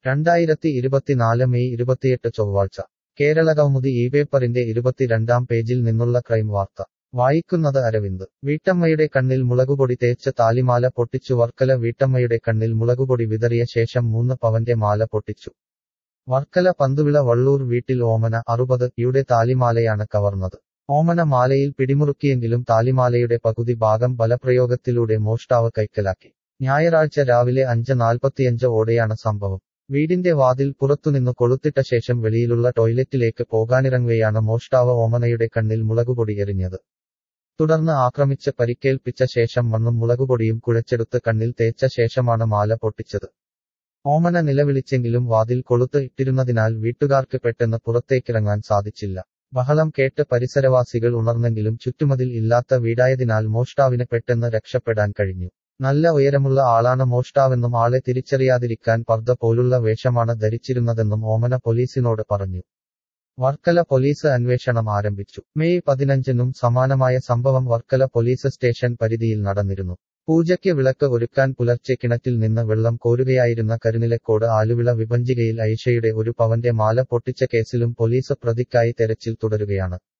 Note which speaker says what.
Speaker 1: രണ്ടായിരത്തി ഇരുപത്തിനാല് മെയ് ഇരുപത്തിയെട്ട് ചൊവ്വാഴ്ച കേരള കൗമുദി ഈ പേപ്പറിന്റെ ഇരുപത്തിരണ്ടാം പേജിൽ നിന്നുള്ള ക്രൈം വാർത്ത വായിക്കുന്നത് അരവിന്ദ് വീട്ടമ്മയുടെ കണ്ണിൽ മുളകുപൊടി തേച്ച് താലിമാല പൊട്ടിച്ചു വർക്കല വീട്ടമ്മയുടെ കണ്ണിൽ മുളകുപൊടി വിതറിയ ശേഷം മൂന്ന് പവന്റെ മാല പൊട്ടിച്ചു വർക്കല പന്തുവിള വള്ളൂർ വീട്ടിൽ ഓമന അറുപത് യുടെ താലിമാലയാണ് കവർന്നത് ഓമന മാലയിൽ പിടിമുറുക്കിയെങ്കിലും താലിമാലയുടെ പകുതി ഭാഗം ബലപ്രയോഗത്തിലൂടെ മോഷ്ടാവ് കൈക്കലാക്കി ഞായറാഴ്ച രാവിലെ അഞ്ച് നാൽപ്പത്തിയഞ്ച് ഓടെയാണ് സംഭവം വീടിന്റെ വാതിൽ പുറത്തുനിന്ന് കൊളുത്തിട്ട ശേഷം വെളിയിലുള്ള ടോയ്ലറ്റിലേക്ക് പോകാനിറങ്ങവെയാണ് മോഷ്ടാവ് ഓമനയുടെ കണ്ണിൽ മുളകുപൊടി എറിഞ്ഞത് തുടർന്ന് ആക്രമിച്ച് പരിക്കേൽപ്പിച്ച ശേഷം മണ്ണും മുളകുപൊടിയും കുഴച്ചെടുത്ത് കണ്ണിൽ തേച്ച ശേഷമാണ് മാല പൊട്ടിച്ചത് ഓമന നിലവിളിച്ചെങ്കിലും വാതിൽ കൊളുത്ത് ഇട്ടിരുന്നതിനാൽ വീട്ടുകാർക്ക് പെട്ടെന്ന് പുറത്തേക്കിറങ്ങാൻ സാധിച്ചില്ല ബഹളം കേട്ട് പരിസരവാസികൾ ഉണർന്നെങ്കിലും ചുറ്റുമതിൽ ഇല്ലാത്ത വീടായതിനാൽ മോഷ്ടാവിന് പെട്ടെന്ന് രക്ഷപ്പെടാൻ കഴിഞ്ഞു നല്ല ഉയരമുള്ള ആളാണ് മോഷ്ടാവെന്നും ആളെ തിരിച്ചറിയാതിരിക്കാൻ പർദ്ദ പോലുള്ള വേഷമാണ് ധരിച്ചിരുന്നതെന്നും ഓമന പോലീസിനോട് പറഞ്ഞു വർക്കല പോലീസ് അന്വേഷണം ആരംഭിച്ചു മെയ് പതിനഞ്ചിനും സമാനമായ സംഭവം വർക്കല പോലീസ് സ്റ്റേഷൻ പരിധിയിൽ നടന്നിരുന്നു പൂജയ്ക്ക് വിളക്ക് ഒരുക്കാൻ പുലർച്ചെ കിണറ്റിൽ നിന്ന് വെള്ളം കോരുകയായിരുന്ന കരുനിലക്കോട് ആലുവിള വിഭജികയിൽ ഐഷയുടെ ഒരു പവന്റെ മാല പൊട്ടിച്ച കേസിലും പോലീസ് പ്രതിക്കായി തെരച്ചിൽ തുടരുകയാണ്